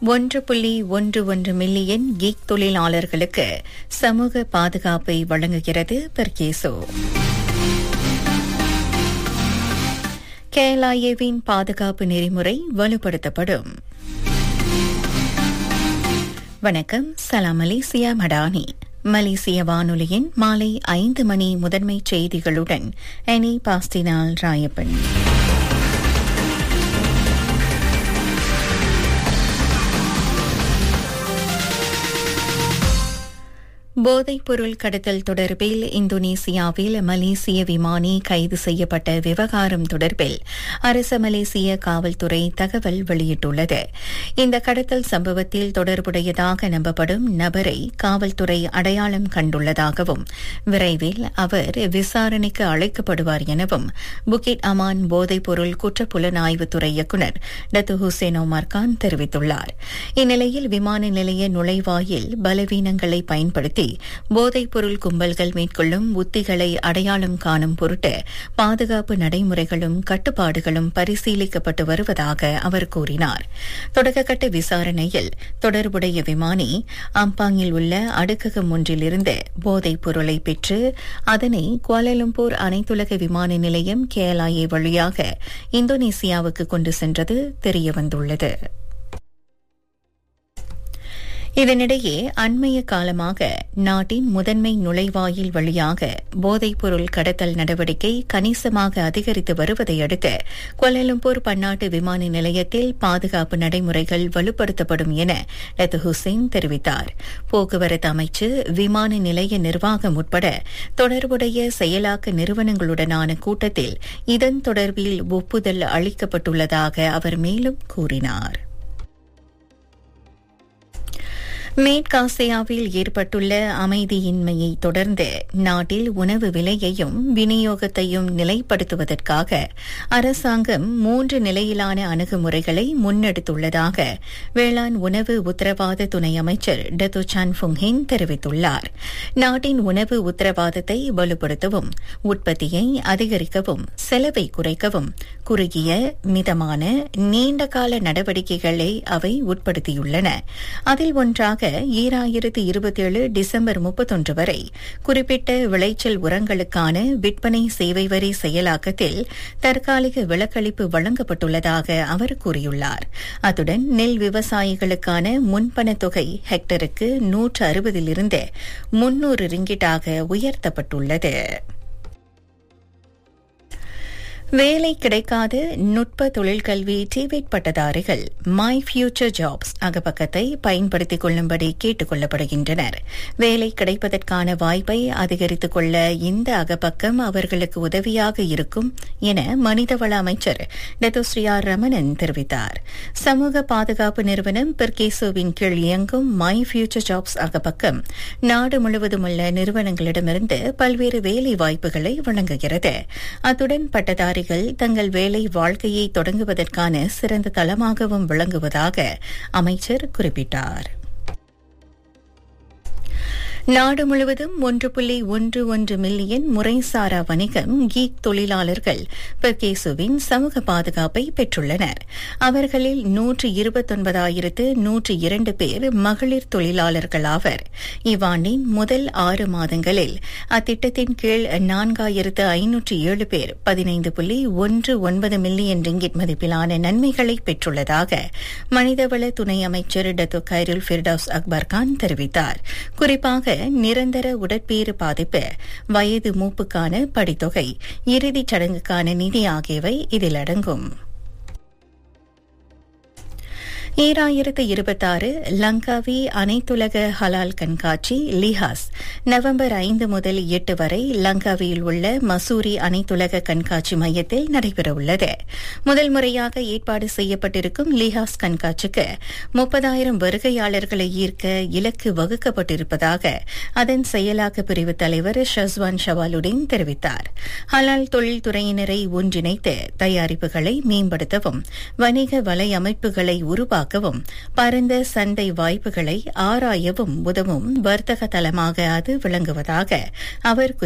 ஒன்று புள்ளி ஒன்று ஒன்று மில்லியன் கீக் தொழிலாளர்களுக்கு சமூக பாதுகாப்பை வழங்குகிறது பெர்கேசோ கேலாயேவின் பாதுகாப்பு நெறிமுறை வலுப்படுத்தப்படும் வணக்கம் சலாம் மலேசியா மடானி மலேசிய வானொலியின் மாலை ஐந்து மணி முதன்மை செய்திகளுடன் எனி பாஸ்டினால் ராயப்பன் போதைப் பொருள் கடத்தல் தொடர்பில் இந்தோனேசியாவில் மலேசிய விமானி கைது செய்யப்பட்ட விவகாரம் தொடர்பில் அரச மலேசிய காவல்துறை தகவல் வெளியிட்டுள்ளது இந்த கடத்தல் சம்பவத்தில் தொடர்புடையதாக நம்பப்படும் நபரை காவல்துறை அடையாளம் கண்டுள்ளதாகவும் விரைவில் அவர் விசாரணைக்கு அழைக்கப்படுவார் எனவும் புகிட் அமான் போதைப் பொருள் குற்றப்புலனாய்வுத்துறை இயக்குநர் டத்து ஹுசேன் ஒமார் கான் தெரிவித்துள்ளார் இந்நிலையில் விமான நிலைய நுழைவாயில் பலவீனங்களை பயன்படுத்தி பயன்படுத்தி போதைப் பொருள் கும்பல்கள் மேற்கொள்ளும் உத்திகளை அடையாளம் காணும் பொருட்டு பாதுகாப்பு நடைமுறைகளும் கட்டுப்பாடுகளும் பரிசீலிக்கப்பட்டு வருவதாக அவர் கூறினார் தொடக்கக்கட்ட விசாரணையில் தொடர்புடைய விமானி அம்பாங்கில் உள்ள அடுக்ககம் ஒன்றிலிருந்து போதைப் பொருளை பெற்று அதனை குவாலலம்பூர் அனைத்துலக விமான நிலையம் கேலாயே வழியாக இந்தோனேசியாவுக்கு கொண்டு சென்றது தெரியவந்துள்ளது இதனிடையே அண்மைய காலமாக நாட்டின் முதன்மை நுழைவாயில் வழியாக போதைப்பொருள் கடத்தல் நடவடிக்கை கணிசமாக அதிகரித்து வருவதை அடுத்து கொலலம்பூர் பன்னாட்டு விமான நிலையத்தில் பாதுகாப்பு நடைமுறைகள் வலுப்படுத்தப்படும் என லத்து ஹுசைன் தெரிவித்தார் போக்குவரத்து அமைச்சு விமான நிலைய நிர்வாகம் உட்பட தொடர்புடைய செயலாக்க நிறுவனங்களுடனான கூட்டத்தில் இதன் தொடர்பில் ஒப்புதல் அளிக்கப்பட்டுள்ளதாக அவர் மேலும் கூறினார் மேற்காசியாவில் ஏற்பட்டுள்ள அமைதியின்மையை தொடர்ந்து நாட்டில் உணவு விலையையும் விநியோகத்தையும் நிலைப்படுத்துவதற்காக அரசாங்கம் மூன்று நிலையிலான அணுகுமுறைகளை முன்னெடுத்துள்ளதாக வேளாண் உணவு உத்தரவாத துணை அமைச்சர் டத்து சான் ஃபுங்ஹின் தெரிவித்துள்ளார் நாட்டின் உணவு உத்தரவாதத்தை வலுப்படுத்தவும் உற்பத்தியை அதிகரிக்கவும் செலவை குறைக்கவும் குறுகிய மிதமான நீண்டகால நடவடிக்கைகளை அவை உட்படுத்தியுள்ளன அதில் ஒன்றாக ஈராயிரத்து இருபத்தேழு டிசம்பர் முப்பத்தொன்று வரை குறிப்பிட்ட விளைச்சல் உரங்களுக்கான விற்பனை சேவை வரி செயலாக்கத்தில் தற்காலிக விலக்களிப்பு வழங்கப்பட்டுள்ளதாக அவர் கூறியுள்ளார் அத்துடன் நெல் விவசாயிகளுக்கான முன்பண தொகை ஹெக்டருக்கு நூற்று அறுபதிலிருந்து முன்னூறு ரிங்கிட்டாக உயர்த்தப்பட்டுள்ளது வேலை கிடைக்காத நுட்ப தொழிற்கல்வி டிவேட் பட்டதாரிகள் மை ஃபியூச்சர் ஜாப்ஸ் அகப்பக்கத்தை பயன்படுத்திக் கொள்ளும்படி கேட்டுக் கொள்ளப்படுகின்றனர் வேலை கிடைப்பதற்கான வாய்ப்பை அதிகரித்துக் கொள்ள இந்த அகப்பக்கம் அவர்களுக்கு உதவியாக இருக்கும் என மனிதவள அமைச்சர் டெதோஸ்ரீயா ரமணன் தெரிவித்தார் சமூக பாதுகாப்பு நிறுவனம் பெர்கேசோவின் கீழ் இயங்கும் மை ஃபியூச்சர் ஜாப்ஸ் அகப்பக்கம் நாடு முழுவதும் உள்ள நிறுவனங்களிடமிருந்து பல்வேறு வேலை வாய்ப்புகளை வழங்குகிறது அத்துடன் பட்டதாரி அதிகாரிகள் தங்கள் வேலை வாழ்க்கையை தொடங்குவதற்கான சிறந்த தளமாகவும் விளங்குவதாக அமைச்சர் குறிப்பிட்டார் நாடு முழுவதும் ஒன்று புள்ளி ஒன்று ஒன்று மில்லியன் முறைசாரா வணிகம் கீக் தொழிலாளர்கள் பெர்கேசுவின் சமூக பாதுகாப்பை பெற்றுள்ளனர் அவர்களில் நூற்று இருபத்தொன்பதாயிரத்து நூற்று இரண்டு பேர் மகளிர் தொழிலாளர்கள் ஆவர் இவ்வாண்டின் முதல் ஆறு மாதங்களில் அத்திட்டத்தின் கீழ் நான்காயிரத்து ஐநூற்று ஏழு பேர் பதினைந்து புள்ளி ஒன்று ஒன்பது மில்லியன் ரிங்கிட் மதிப்பிலான நன்மைகளை பெற்றுள்ளதாக மனிதவள துணை அமைச்சர் Datuk Khairul Firdaus Akbar Khan தெரிவித்தார் குறிப்பாக நிரந்தர உடற்பேறு பாதிப்பு வயது மூப்புக்கான படித்தொகை இறுதிச் சடங்குக்கான நிதி ஆகியவை இதில் அடங்கும் ஈராயிரத்து இருபத்தாறு லங்காவி அனைத்துலக ஹலால் கண்காட்சி லிஹாஸ் நவம்பர் ஐந்து முதல் எட்டு வரை லங்காவியில் உள்ள மசூரி அனைத்துலக கண்காட்சி மையத்தில் நடைபெறவுள்ளது முதல் முறையாக ஏற்பாடு செய்யப்பட்டிருக்கும் லிஹாஸ் கண்காட்சிக்கு முப்பதாயிரம் வருகையாளர்களை ஈர்க்க இலக்கு வகுக்கப்பட்டிருப்பதாக அதன் செயலாக்க பிரிவு தலைவர் ஷஸ்வான் ஷவாலுடன் தெரிவித்தார் ஹலால் தொழில்துறையினரை ஒன்றிணைத்து தயாரிப்புகளை மேம்படுத்தவும் வணிக வலையமைப்புகளை உருவாக்க உருவாக்கவும் பரந்த சந்தை வாய்ப்புகளை ஆராயவும் உதவும் வர்த்தக தளமாக அது விளங்குவதாக அவர்